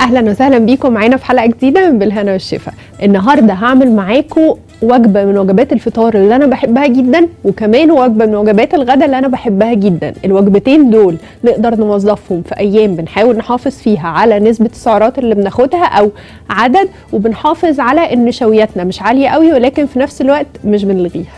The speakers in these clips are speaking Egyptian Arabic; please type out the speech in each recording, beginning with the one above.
اهلا وسهلا بيكم معانا في حلقه جديده من بالهنا والشفا النهارده هعمل معاكم وجبه من وجبات الفطار اللي انا بحبها جدا وكمان وجبه من وجبات الغداء اللي انا بحبها جدا الوجبتين دول نقدر نوظفهم في ايام بنحاول نحافظ فيها على نسبه السعرات اللي بناخدها او عدد وبنحافظ على ان نشوياتنا مش عاليه قوي ولكن في نفس الوقت مش بنلغيها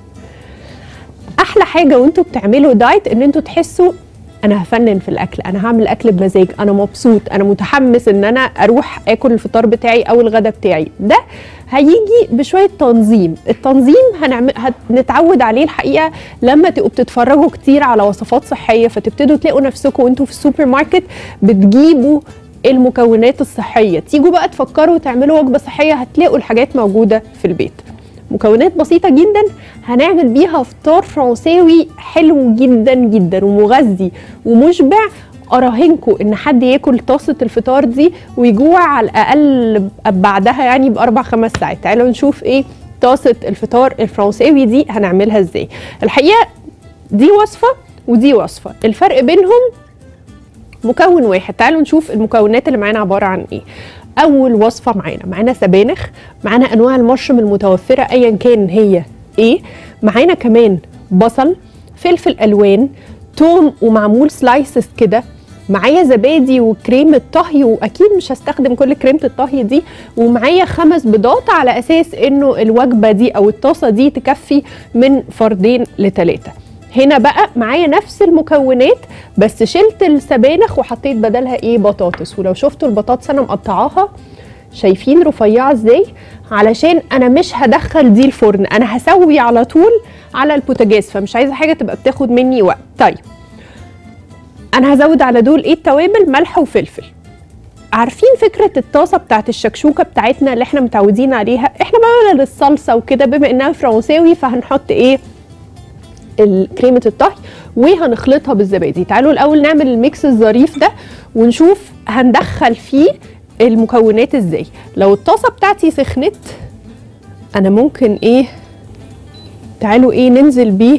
احلى حاجه وانتوا بتعملوا دايت ان انتوا تحسوا انا هفنن في الاكل انا هعمل اكل بمزاج انا مبسوط انا متحمس ان انا اروح اكل الفطار بتاعي او الغدا بتاعي ده هيجي بشويه تنظيم التنظيم هنعمل هنتعود عليه الحقيقه لما تبقوا بتتفرجوا كتير على وصفات صحيه فتبتدوا تلاقوا نفسكم وانتوا في السوبر ماركت بتجيبوا المكونات الصحيه تيجوا بقى تفكروا تعملوا وجبه صحيه هتلاقوا الحاجات موجوده في البيت مكونات بسيطه جدا هنعمل بيها فطار فرنساوي حلو جدا جدا ومغذي ومشبع اراهنكم ان حد ياكل طاسه الفطار دي ويجوع على الاقل بعدها يعني باربع خمس ساعات تعالوا نشوف ايه طاسه الفطار الفرنساوي دي هنعملها ازاي الحقيقه دي وصفه ودي وصفه الفرق بينهم مكون واحد تعالوا نشوف المكونات اللي معانا عباره عن ايه اول وصفه معانا معانا سبانخ معانا انواع المشروم المتوفره ايا كان هي ايه معانا كمان بصل فلفل الوان توم ومعمول سلايسز كده معايا زبادي وكريمة طهي واكيد مش هستخدم كل كريمة الطهي دي ومعايا خمس بيضات على اساس انه الوجبة دي او الطاسة دي تكفي من فردين لتلاتة هنا بقى معايا نفس المكونات بس شلت السبانخ وحطيت بدلها ايه بطاطس ولو شفتوا البطاطس انا مقطعاها شايفين رفيعه ازاي علشان انا مش هدخل دي الفرن انا هسوي على طول على البوتاجاز فمش عايزه حاجه تبقى بتاخد مني وقت طيب انا هزود على دول ايه التوابل ملح وفلفل عارفين فكره الطاسه بتاعت الشكشوكه بتاعتنا اللي احنا متعودين عليها احنا بقى للصلصه وكده بما انها فرنساوي فهنحط ايه كريمه الطهي وهنخلطها بالزبادي تعالوا الاول نعمل الميكس الظريف ده ونشوف هندخل فيه المكونات ازاي لو الطاسه بتاعتي سخنت انا ممكن ايه تعالوا ايه ننزل بيه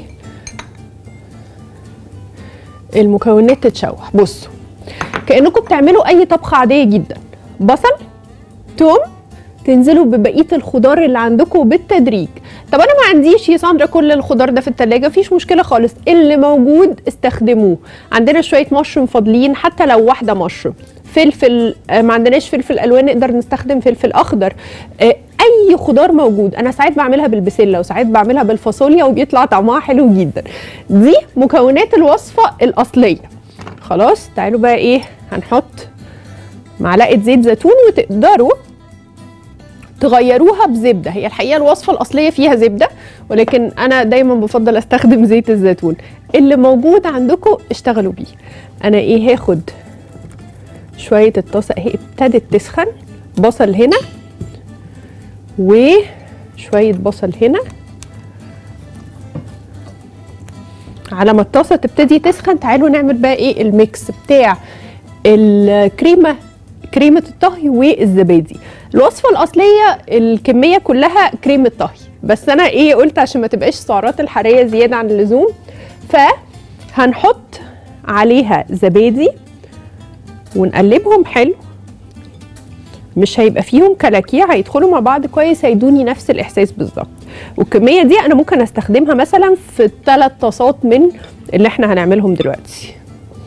المكونات تتشوح بصوا كانكم بتعملوا اي طبخه عاديه جدا بصل توم تنزلوا ببقيه الخضار اللي عندكم بالتدريج طب انا ما عنديش يا ساندرا كل الخضار ده في التلاجة مفيش مشكله خالص اللي موجود استخدموه عندنا شويه مشروم فاضلين حتى لو واحده مشروم فلفل ما عندناش فلفل الوان نقدر نستخدم فلفل اخضر اي خضار موجود انا ساعات بعملها بالبسله وساعات بعملها بالفاصوليا وبيطلع طعمها حلو جدا دي مكونات الوصفه الاصليه خلاص تعالوا بقى ايه هنحط معلقه زيت زيتون وتقدروا تغيروها بزبده هي الحقيقه الوصفه الاصليه فيها زبده ولكن انا دايما بفضل استخدم زيت الزيتون اللي موجود عندكم اشتغلوا بيه انا ايه هاخد شويه الطاسه اهي ابتدت تسخن بصل هنا وشويه بصل هنا على ما الطاسه تبتدي تسخن تعالوا نعمل بقى ايه الميكس بتاع الكريمه كريمه الطهي والزبادي الوصفه الاصليه الكميه كلها كريمه طهي بس انا ايه قلت عشان ما تبقاش السعرات الحراريه زياده عن اللزوم فهنحط عليها زبادي ونقلبهم حلو مش هيبقى فيهم كلاكيع هيدخلوا مع بعض كويس هيدوني نفس الاحساس بالظبط والكميه دي انا ممكن استخدمها مثلا في ثلاث طاسات من اللي احنا هنعملهم دلوقتي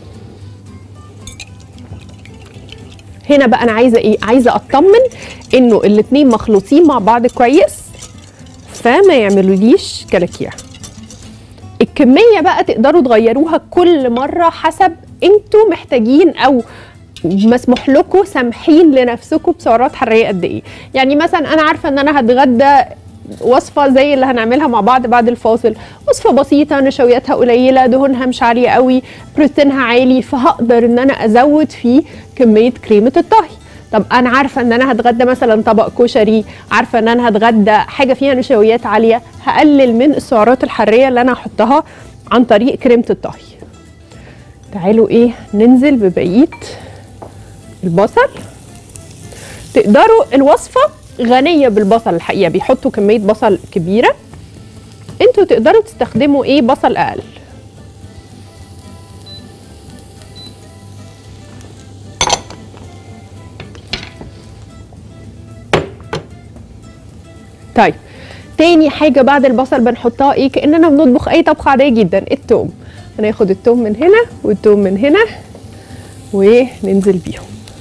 هنا بقى انا عايزه ايه عايزه اطمن انه الاتنين مخلوطين مع بعض كويس فما يعملوليش كلاكيع الكميه بقى تقدروا تغيروها كل مره حسب انتوا محتاجين او مسموح لكم سامحين لنفسكم بسعرات حراريه قد ايه يعني مثلا انا عارفه ان انا هتغدى وصفه زي اللي هنعملها مع بعض بعد الفاصل وصفه بسيطه نشوياتها قليله دهونها مش عاليه قوي بروتينها عالي فهقدر ان انا ازود فيه كميه كريمه الطهي طب انا عارفه ان انا هتغدى مثلا طبق كشري عارفه ان انا هتغدى حاجه فيها نشويات عاليه هقلل من السعرات الحراريه اللي انا هحطها عن طريق كريمه الطهي تعالوا ايه ننزل ببقيه البصل تقدروا الوصفه غنيه بالبصل الحقيقه بيحطوا كميه بصل كبيره انتوا تقدروا تستخدموا ايه بصل اقل طيب تاني حاجه بعد البصل بنحطها ايه كاننا بنطبخ اي طبخه عاديه جدا التوم هناخد التوم من هنا والتوم من هنا وننزل بيهم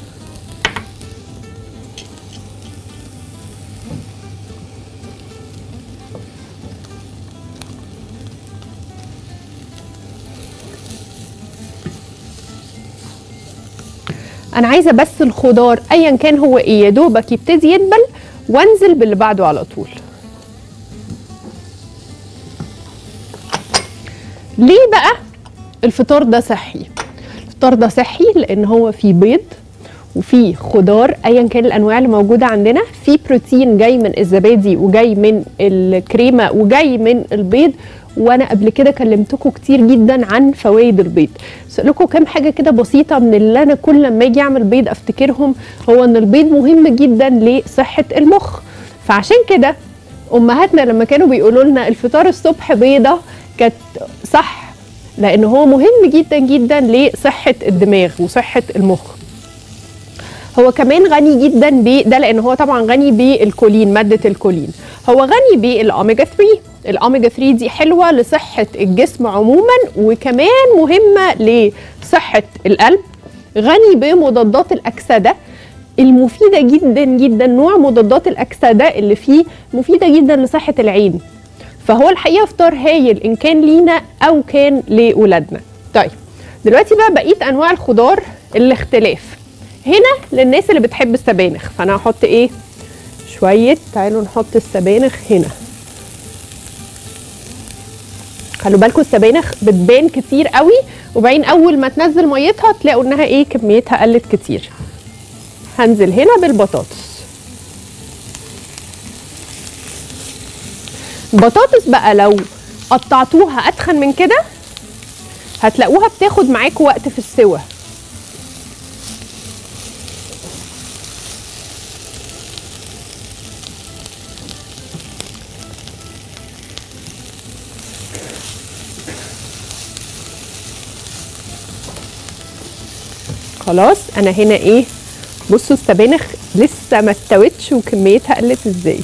انا عايزه بس الخضار ايا كان هو ايه يا دوبك يبتدي يدبل وانزل باللي بعده على طول ليه بقى الفطار ده صحي الفطار ده صحي لان هو فيه بيض وفيه خضار ايا كان الانواع اللي موجوده عندنا في بروتين جاي من الزبادي وجاي من الكريمه وجاي من البيض وانا قبل كده كلمتكم كتير جدا عن فوائد البيض بس لكم كام حاجه كده بسيطه من اللي انا كل لما اجي اعمل بيض افتكرهم هو ان البيض مهم جدا لصحه المخ فعشان كده امهاتنا لما كانوا بيقولوا لنا الفطار الصبح بيضه كانت صح لان هو مهم جدا جدا لصحه الدماغ وصحه المخ هو كمان غني جدا ب ده لان هو طبعا غني بالكولين ماده الكولين هو غني بالاوميجا 3 الاوميجا 3 دي حلوه لصحه الجسم عموما وكمان مهمه لصحه القلب غني بمضادات الاكسده المفيده جدا جدا نوع مضادات الاكسده اللي فيه مفيده جدا لصحه العين فهو الحقيقه فطار هايل ان كان لينا او كان لاولادنا طيب دلوقتي بقى بقيه انواع الخضار الاختلاف هنا للناس اللي بتحب السبانخ فانا هحط ايه شويه تعالوا نحط السبانخ هنا خلوا بالكم السبانخ بتبان كتير قوي وبعدين اول ما تنزل ميتها تلاقوا انها ايه كميتها قلت كتير هنزل هنا بالبطاطس البطاطس بقى لو قطعتوها اتخن من كده هتلاقوها بتاخد معاكوا وقت في السوى خلاص انا هنا ايه بصوا السبانخ لسه ما استوتش وكميتها قلت ازاي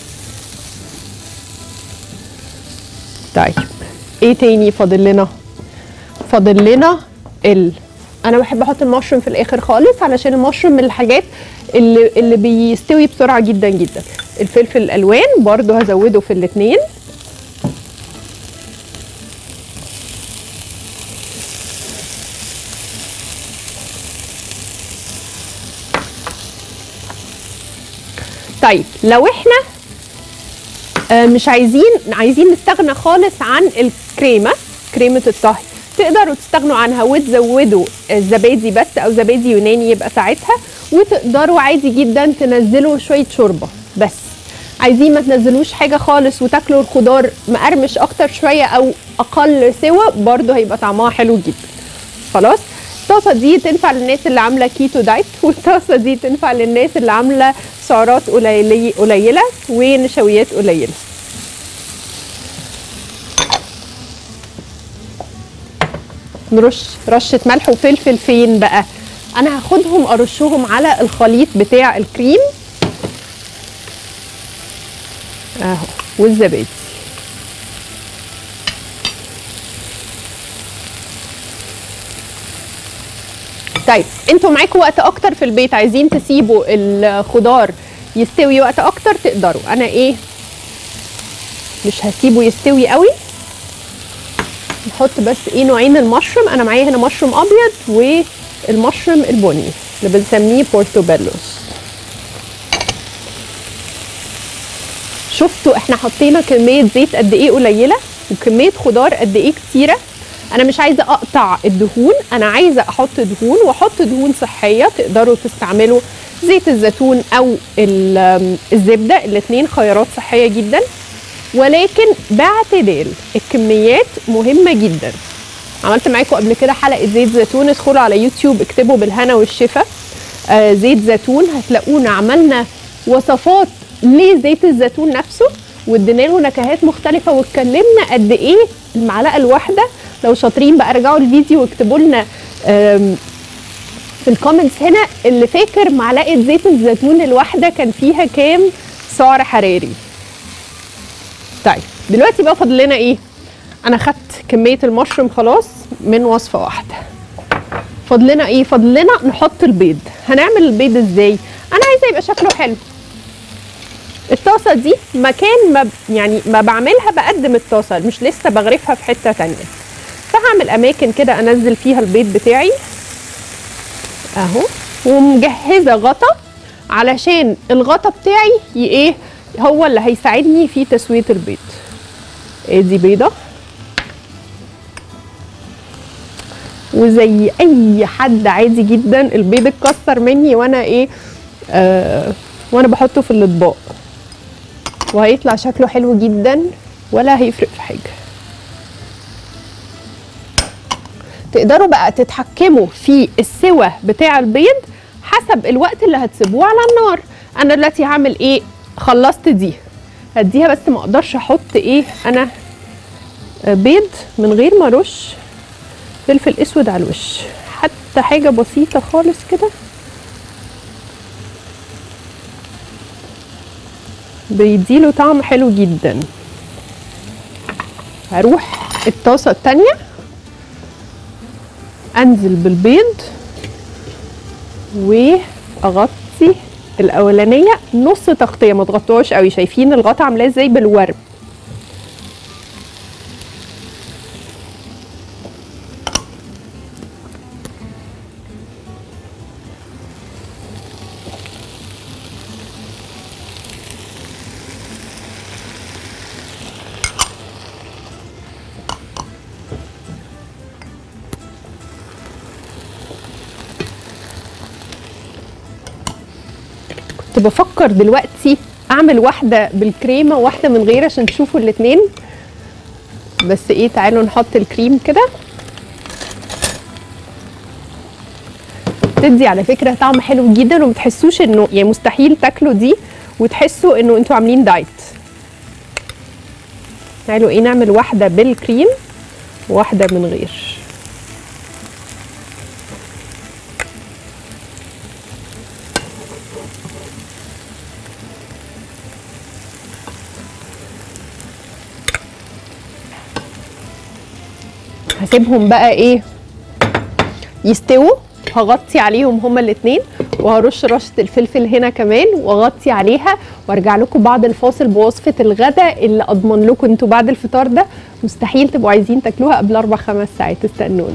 طيب ايه تاني فاضل لنا فاضل لنا ال انا بحب احط المشروم في الاخر خالص علشان المشروم من الحاجات اللي اللي بيستوي بسرعه جدا جدا الفلفل الالوان برضو هزوده في الاتنين طيب لو احنا آه، مش عايزين عايزين نستغنى خالص عن الكريمه كريمه الطهي تقدروا تستغنوا عنها وتزودوا الزبادي بس او زبادي يوناني يبقى ساعتها وتقدروا عادي جدا تنزلوا شويه شوربه بس عايزين ما تنزلوش حاجه خالص وتاكلوا الخضار مقرمش اكتر شويه او اقل سوا برضو هيبقى طعمها حلو جدا خلاص الطاسه دي تنفع للناس اللي عامله كيتو دايت والطاسه دي تنفع للناس اللي عامله سعرات قليله قليله ونشويات قليله نرش رشه ملح وفلفل فين بقى انا هاخدهم ارشهم على الخليط بتاع الكريم اهو والزبادي طيب انتوا معاكم وقت اكتر في البيت عايزين تسيبوا الخضار يستوي وقت اكتر تقدروا انا ايه مش هسيبه يستوي قوي نحط بس ايه نوعين المشروم انا معايا هنا مشروم ابيض والمشروم البني اللي بنسميه بورتوبيلوس شفتوا احنا حطينا كميه زيت قد ايه قليله وكميه خضار قد ايه كتيره انا مش عايزه اقطع الدهون انا عايزه احط دهون واحط دهون صحيه تقدروا تستعملوا زيت الزيتون او ال- الزبده الاثنين خيارات صحيه جدا ولكن باعتدال الكميات مهمه جدا عملت معاكم قبل كده حلقه زيت زيتون ادخلوا على يوتيوب اكتبوا بالهنا والشفا آه زيت زيتون هتلاقونا عملنا وصفات لزيت الزيتون نفسه وادينا له نكهات مختلفه واتكلمنا قد ايه المعلقه الواحده لو شاطرين بقى ارجعوا الفيديو واكتبوا لنا آم، في الكومنتس هنا اللي فاكر معلقه زيت الزيتون الواحده كان فيها كام سعر حراري طيب دلوقتي بقى فاضل لنا ايه انا خدت كميه المشروم خلاص من وصفه واحده فاضل لنا ايه فاضل لنا نحط البيض هنعمل البيض ازاي انا عايزه يبقى شكله حلو الطاسه دي مكان ما ب- يعني ما بعملها بقدم الطاسه مش لسه بغرفها في حته تانية فهعمل اماكن كده انزل فيها البيض بتاعي اهو ومجهزه غطا علشان الغطا بتاعي ي- ايه هو اللي هيساعدني في تسويه البيض ادي بيضه وزي اي حد عادي جدا البيض اتكسر مني وانا ايه آه وانا بحطه في الاطباق وهيطلع شكله حلو جدا ولا هيفرق في حاجه تقدروا بقى تتحكموا في السوى بتاع البيض حسب الوقت اللي هتسيبوه على النار انا دلوقتي هعمل ايه خلصت دي هديها بس ما اقدرش احط ايه انا آه، بيض من غير ما ارش فلفل اسود على الوش حتى حاجه بسيطه خالص كده بيديله طعم حلو جدا هروح الطاسه التانيه انزل بالبيض واغطي الاولانيه نص تغطيه ما تغطوهاش قوي شايفين الغطا عاملاه ازاي بالورب كنت بفكر دلوقتي اعمل واحده بالكريمه وواحده من غير عشان تشوفوا الاتنين بس ايه تعالوا نحط الكريم كده تدي على فكره طعم حلو جدا وما تحسوش انه يعني مستحيل تاكلوا دي وتحسوا انه انتوا عاملين دايت تعالوا ايه نعمل واحده بالكريم وواحده من غير هسيبهم بقى ايه يستووا هغطي عليهم هما الاتنين وهرش رشة الفلفل هنا كمان واغطي عليها وارجع لكم بعد الفاصل بوصفة الغداء اللي اضمن لكم انتوا بعد الفطار ده مستحيل تبقوا عايزين تاكلوها قبل اربع خمس ساعات استنونا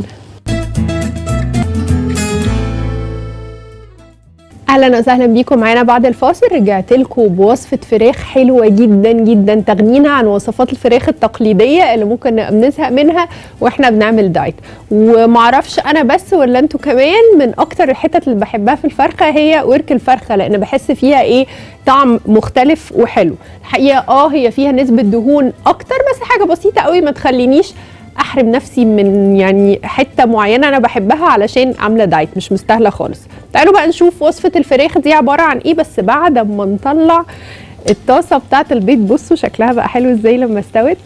اهلا وسهلا بيكم معانا بعد الفاصل رجعت لكم بوصفه فراخ حلوه جدا جدا تغنينا عن وصفات الفراخ التقليديه اللي ممكن نبقى بنزهق منها واحنا بنعمل دايت ومعرفش انا بس ولا انتوا كمان من اكتر الحتت اللي بحبها في الفرخه هي ورك الفرخه لان بحس فيها ايه طعم مختلف وحلو الحقيقه اه هي فيها نسبه دهون اكتر بس حاجه بسيطه قوي ما تخلينيش احرم نفسي من يعني حته معينه انا بحبها علشان عامله دايت مش مستاهله خالص تعالوا بقى نشوف وصفه الفراخ دي عباره عن ايه بس بعد ما نطلع الطاسه بتاعه البيض بصوا شكلها بقى حلو ازاي لما استوت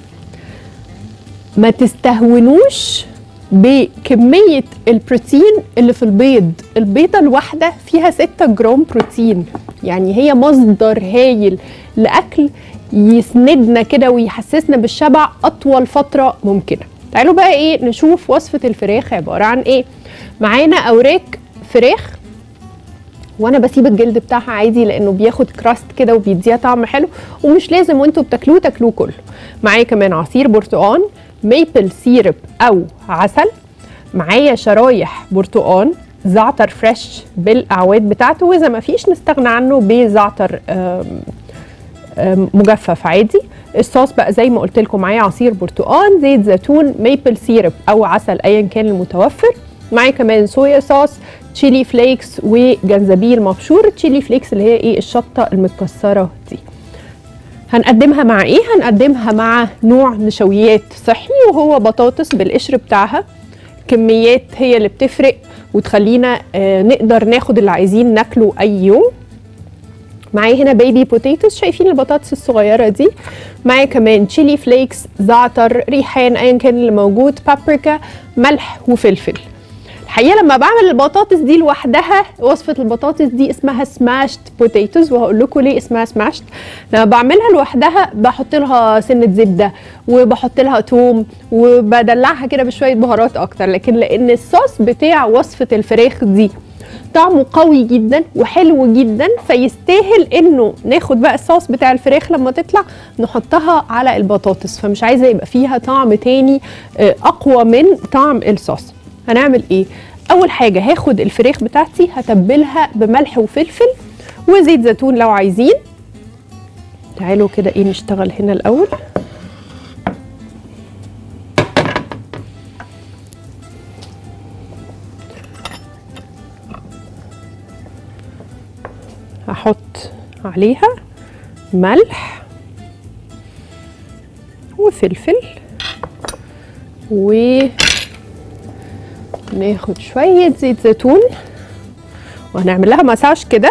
ما تستهونوش بكمية البروتين اللي في البيض البيضة الواحدة فيها 6 جرام بروتين يعني هي مصدر هايل لأكل يسندنا كده ويحسسنا بالشبع أطول فترة ممكنة تعالوا بقى إيه نشوف وصفة الفراخ عبارة عن إيه معانا أوراق فراخ وانا بسيب الجلد بتاعها عادي لانه بياخد كراست كده وبيديها طعم حلو ومش لازم وانتوا بتاكلوه تاكلوه كله معايا كمان عصير برتقان ميبل سيرب او عسل معايا شرايح برتقان زعتر فريش بالاعواد بتاعته واذا ما فيش نستغنى عنه بزعتر آم، آم، مجفف عادي الصوص بقى زي ما قلت لكم معايا عصير برتقان زيت زيتون ميبل سيرب او عسل ايا كان المتوفر معايا كمان صويا صوص تشيلي فليكس وجنزبيل مبشور تشيلي فليكس اللي هي ايه الشطه المتكسره دي هنقدمها مع ايه هنقدمها مع نوع نشويات صحي وهو بطاطس بالقشر بتاعها كميات هي اللي بتفرق وتخلينا آه، نقدر ناخد اللي عايزين ناكله اي يوم معايا هنا بيبي بوتيتوس شايفين البطاطس الصغيره دي معايا كمان تشيلي فليكس زعتر ريحان ايا كان اللي موجود بابريكا ملح وفلفل الحقيقه لما بعمل البطاطس دي لوحدها وصفه البطاطس دي اسمها سماشت بوتيتوز وهقول لكم ليه اسمها سماشت لما بعملها لوحدها بحط لها سنه زبده وبحط لها توم وبدلعها كده بشويه بهارات اكتر لكن لان الصوص بتاع وصفه الفراخ دي طعمه قوي جدا وحلو جدا فيستاهل انه ناخد بقى الصوص بتاع الفراخ لما تطلع نحطها على البطاطس فمش عايزه يبقى فيها طعم تاني آه، اقوى من طعم الصوص هنعمل ايه اول حاجه هاخد الفراخ بتاعتي هتبلها بملح وفلفل وزيت زيتون لو عايزين تعالوا كده ايه نشتغل هنا الاول هحط عليها ملح وفلفل و ناخد شوية زيت زيتون وهنعمل لها مساج كده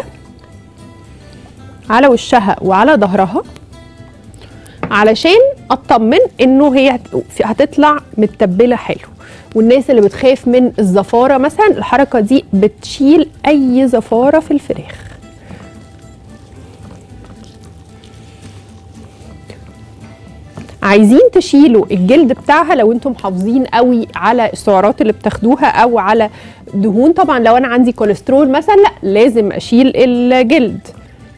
على وشها وعلى ظهرها علشان اطمن انه هي هت- هتطلع متبله حلو والناس اللي بتخاف من الزفاره مثلا الحركه دي بتشيل اي زفاره في الفراخ عايزين تشيلوا الجلد بتاعها لو انتم محافظين قوي على السعرات اللي بتاخدوها او على دهون طبعا لو انا عندي كوليسترول مثلا لا لازم اشيل الجلد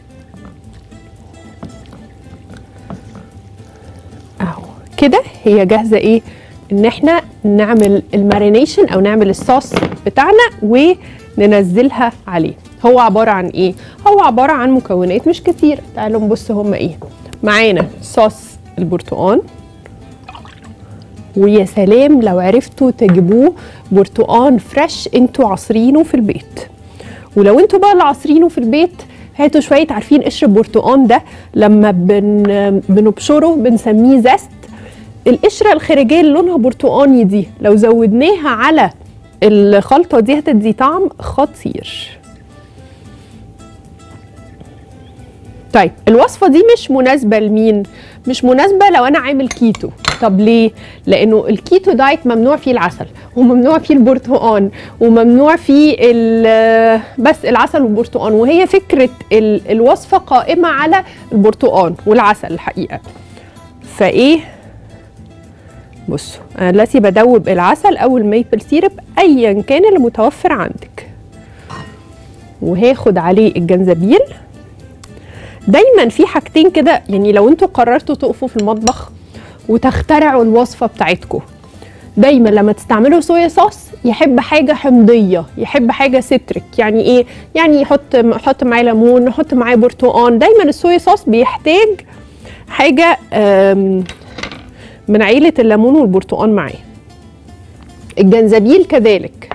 اهو كده هي جاهزه ايه ان احنا نعمل المارينيشن او نعمل الصوص بتاعنا وننزلها عليه هو عباره عن ايه هو عباره عن مكونات مش كتير تعالوا نبص هم ايه معانا صوص البرتقال ويا سلام لو عرفتوا تجيبوه برتقان فريش انتوا عصرينه في البيت ولو انتوا بقى اللي عصرينه في البيت هاتوا شويه عارفين قشر البرتقان ده لما بن بنبشره بنسميه زست القشره الخارجيه اللي لونها برتقاني دي لو زودناها على الخلطه دي هتدي طعم خطير طيب الوصفه دي مش مناسبه لمين مش مناسبه لو انا عامل كيتو طب ليه لانه الكيتو دايت ممنوع فيه العسل وممنوع فيه البرتقال وممنوع فيه ال- بس العسل والبرتقال وهي فكره ال- الوصفه قائمه على البرتقال والعسل الحقيقه فايه بصوا انا دلوقتي بدوب العسل او الميبل سيرب ايا كان اللي متوفر عندك وهاخد عليه الجنزبيل دايما في حاجتين كده يعني لو انتوا قررتوا تقفوا في المطبخ وتخترعوا الوصفه بتاعتكم دايما لما تستعملوا صويا صوص يحب حاجه حمضيه يحب حاجه سترك يعني ايه يعني يحط يحط معاه ليمون نحط معاه برتقان دايما الصويا صوص بيحتاج حاجه آم، من عيله الليمون والبرتقان معاه الجنزبيل كذلك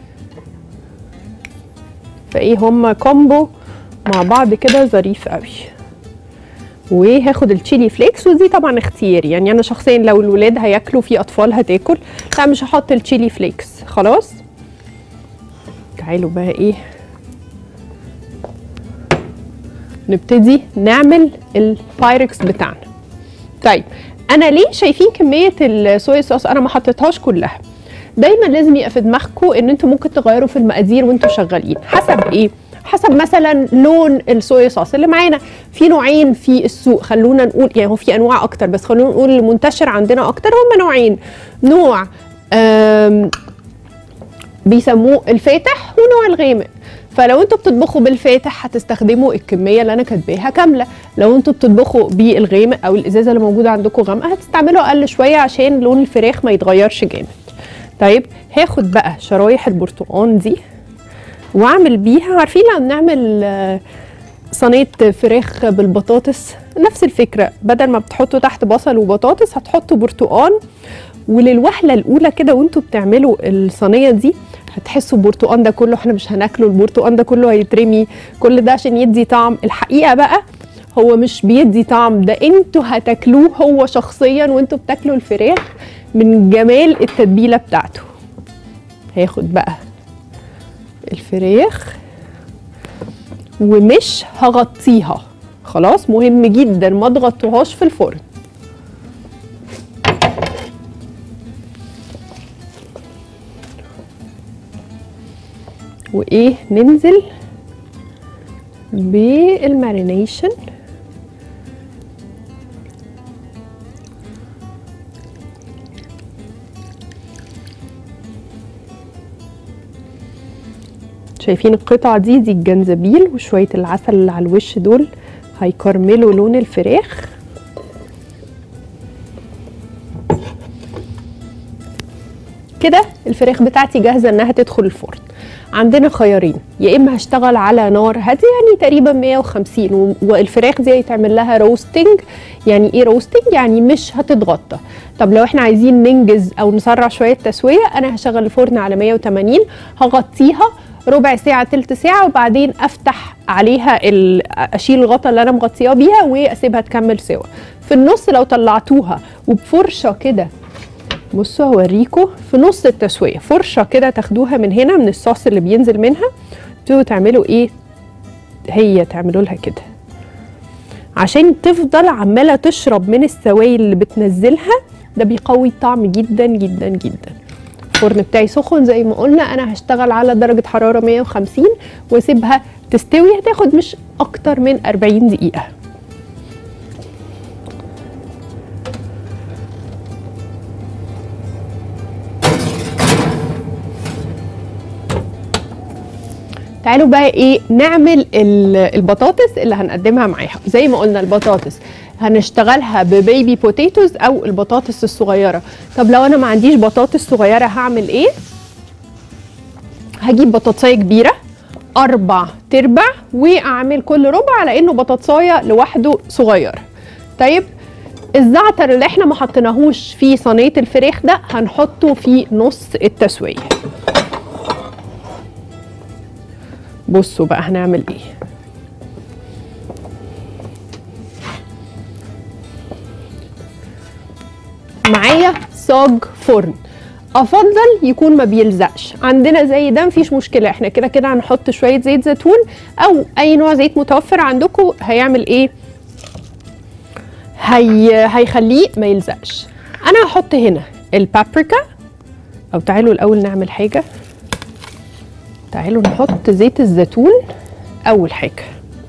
فايه هما كومبو مع بعض كده ظريف قوي وهاخد التشيلي فليكس ودي طبعا اختياري يعني انا شخصيا لو الولاد هياكلوا في اطفال هتاكل لا مش هحط التشيلي فليكس خلاص تعالوا بقى ايه نبتدي نعمل البايركس بتاعنا طيب انا ليه شايفين كميه الصويا صوص انا ما حطيتهاش كلها دايما لازم يبقى في دماغكم ان انتوا ممكن تغيروا في المقادير وانتوا شغالين حسب ايه حسب مثلا لون الصويا صوص اللي معانا في نوعين في السوق خلونا نقول يعني هو في انواع اكتر بس خلونا نقول المنتشر عندنا اكتر هم نوعين نوع آم، بيسموه الفاتح ونوع الغامق فلو انتوا بتطبخوا بالفاتح هتستخدموا الكميه اللي انا كاتباها كامله لو انتوا بتطبخوا بالغامق او الازازه اللي موجوده عندكم غامقه هتستعملوا اقل شويه عشان لون الفراخ ما يتغيرش جامد طيب هاخد بقى شرايح البرتقال دي واعمل بيها عارفين لما بنعمل آه، صينيه فراخ بالبطاطس نفس الفكره بدل ما بتحطوا تحت بصل وبطاطس هتحطوا برتقال وللوهله الاولى كده وانتوا بتعملوا الصينيه دي هتحسوا البرتقال ده كله احنا مش هناكله البرتقال ده كله هيترمي كل ده عشان يدي طعم الحقيقه بقى هو مش بيدي طعم ده انتوا هتاكلوه هو شخصيا وانتوا بتاكلوا الفراخ من جمال التتبيله بتاعته هاخد بقى الفراخ ومش هغطيها خلاص مهم جدا ما تغطوهاش في الفرن وايه ننزل بالمارينيشن شايفين القطعة دي دي الجنزبيل وشوية العسل اللي على الوش دول هيكرملوا لون الفراخ كده الفراخ بتاعتي جاهزة انها تدخل الفرن عندنا خيارين يا اما هشتغل على نار هاديه يعني تقريبا 150 و- والفراخ دي هيتعمل لها روستنج يعني ايه روستنج يعني مش هتتغطى طب لو احنا عايزين ننجز او نسرع شويه تسويه انا هشغل الفرن على 180 هغطيها ربع ساعة تلت ساعة وبعدين افتح عليها ال- اشيل الغطا اللي انا مغطياه بيها واسيبها تكمل سوا في النص لو طلعتوها وبفرشة كده بصوا هوريكم في نص التسويه فرشه كده تاخدوها من هنا من الصوص اللي بينزل منها تبتدوا تعملوا ايه هي تعملوا لها كده عشان تفضل عماله تشرب من السوائل اللي بتنزلها ده بيقوي الطعم جدا جدا جدا الفرن بتاعي سخن زي ما قلنا انا هشتغل على درجه حراره 150 واسيبها تستوي هتاخد مش اكتر من 40 دقيقه تعالوا بقى ايه نعمل ال- البطاطس اللي هنقدمها معاها زي ما قلنا البطاطس هنشتغلها ببيبي بوتيتوز او البطاطس الصغيره طب لو انا ما عنديش بطاطس صغيره هعمل ايه هجيب بطاطسايه كبيره اربع تربع واعمل كل ربع على انه بطاطسايه لوحده صغير طيب الزعتر اللي احنا ما حطيناهوش في صينيه الفراخ ده هنحطه في نص التسويه بصوا بقى هنعمل ايه معايا صاج فرن افضل يكون ما بيلزقش عندنا زي ده مفيش مشكله احنا كده كده هنحط شويه زيت زيتون او اي نوع زيت متوفر عندكم هيعمل ايه هي هيخليه ما يلزقش انا هحط هنا البابريكا او تعالوا الاول نعمل حاجه تعالوا نحط زيت الزيتون اول حاجه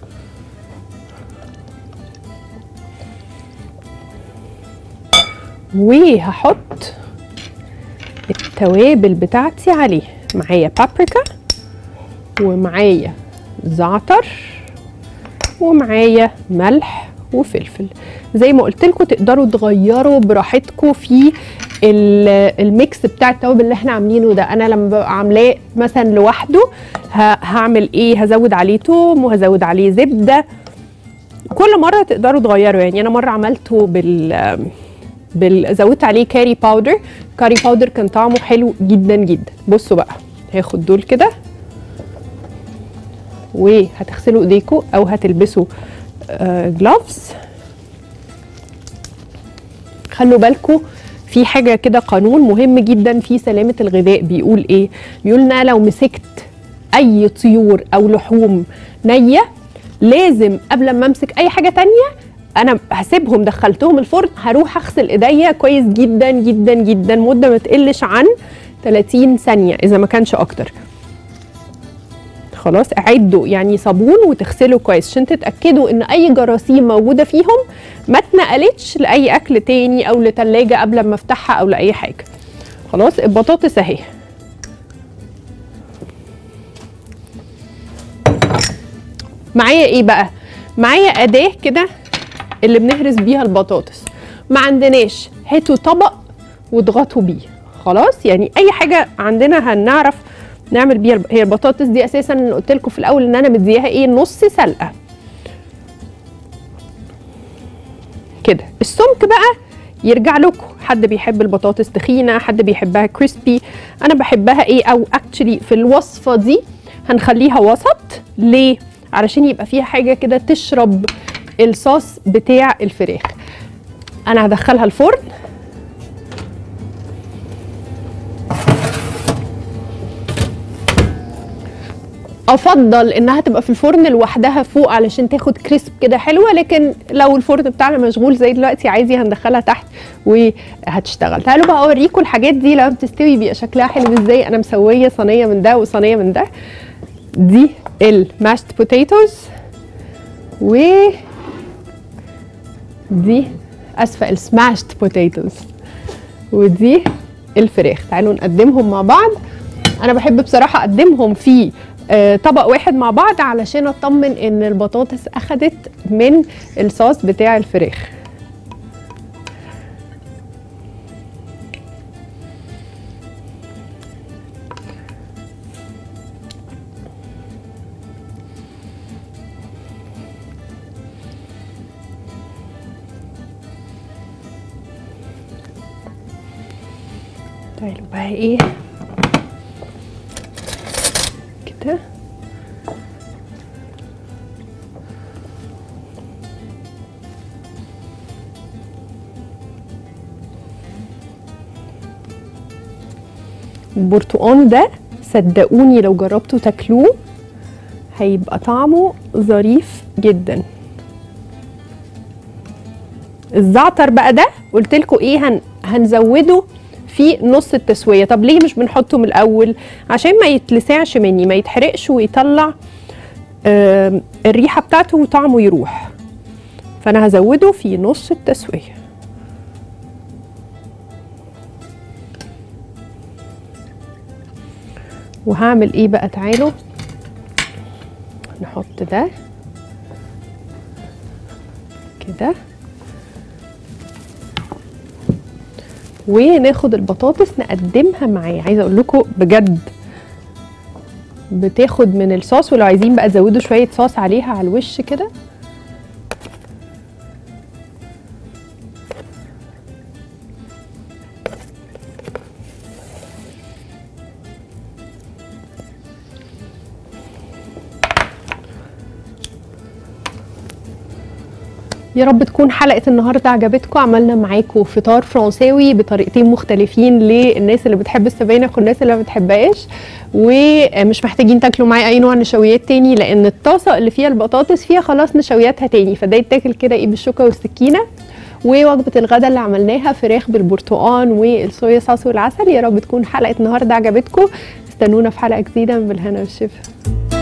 وهحط التوابل بتاعتي عليه معايا بابريكا ومعايا زعتر ومعايا ملح وفلفل زي ما قلت لكم تقدروا تغيروا براحتكم في ال- الميكس بتاع التوابل اللي احنا عاملينه ده انا لما ببقى عاملاه مثلا لوحده ه- هعمل ايه هزود عليه توم وهزود عليه زبده كل مره تقدروا تغيروا يعني انا مره عملته بال بال زودت عليه كاري باودر كاري باودر كان طعمه حلو جدا جدا بصوا بقى هاخد دول كده وهتغسلوا ايديكم او هتلبسوا جلافز خلوا بالكم في حاجة كده قانون مهم جدا في سلامة الغذاء بيقول ايه بيقول ان أنا لو مسكت اي طيور او لحوم نية لازم قبل ما امسك اي حاجة تانية انا هسيبهم دخلتهم الفرن هروح اغسل ايديا كويس جدا جدا جدا مدة ما تقلش عن 30 ثانية اذا ما كانش اكتر خلاص عدوا يعني صابون وتغسلوا كويس عشان تتاكدوا ان اي جراثيم موجوده فيهم ما اتنقلتش لاي اكل تاني او لتلاجة قبل ما افتحها او لاي حاجه خلاص البطاطس اهي معايا ايه بقى معايا اداه كده اللي بنهرس بيها البطاطس ما عندناش هاتوا طبق واضغطوا بيه خلاص يعني اي حاجه عندنا هنعرف نعمل بيها الب- هي البطاطس دي اساسا قلت لكم في الاول ان انا مدياها ايه نص سلقه كده السمك بقى يرجع لكم حد بيحب البطاطس تخينه حد بيحبها كريسبي انا بحبها ايه او اكشلي في الوصفه دي هنخليها وسط ليه علشان يبقى فيها حاجه كده تشرب الصوص بتاع الفراخ انا هدخلها الفرن افضل انها تبقى في الفرن لوحدها فوق علشان تاخد كريسب كده حلوه لكن لو الفرن بتاعنا مشغول زي دلوقتي عادي هندخلها تحت وهتشتغل تعالوا بقى اوريكم الحاجات دي لما بتستوي بيبقى شكلها حلو ازاي انا مسويه صينيه من ده وصينيه من ده دي الماشت بوتيتوز و دي اسفه السماشت بوتيتوز ودي الفراخ تعالوا نقدمهم مع بعض انا بحب بصراحه اقدمهم في آه، طبق واحد مع بعض علشان اطمن ان البطاطس اخدت من الصوص بتاع الفراخ تعالوا بقى ايه كده البرتقان ده صدقوني لو جربتوا تاكلوه هيبقى طعمه ظريف جدا الزعتر بقى ده قلت لكم ايه هن هنزوده في نص التسويه طب ليه مش بنحطه من الاول عشان ما يتلسعش مني ما يتحرقش ويطلع آم، الريحه بتاعته وطعمه يروح فانا هزوده في نص التسويه وهعمل ايه بقى تعالوا نحط ده كده وناخد البطاطس نقدمها معاه عايزه اقول لكم بجد بتاخد من الصوص ولو عايزين بقى تزودوا شويه صوص عليها على الوش كده يا رب تكون حلقة النهاردة عجبتكم عملنا معاكم فطار فرنساوي بطريقتين مختلفين للناس اللي بتحب السبانخ والناس اللي ما بتحبهاش ومش محتاجين تاكلوا معايا اي نوع نشويات تاني لان الطاسة اللي فيها البطاطس فيها خلاص نشوياتها تاني فده يتاكل كده ايه بالشوكة والسكينة ووجبة الغداء اللي عملناها فراخ بالبرتقال والصويا صوص والعسل يا رب تكون حلقة النهاردة عجبتكم استنونا في حلقة جديدة من بالهنا والشفا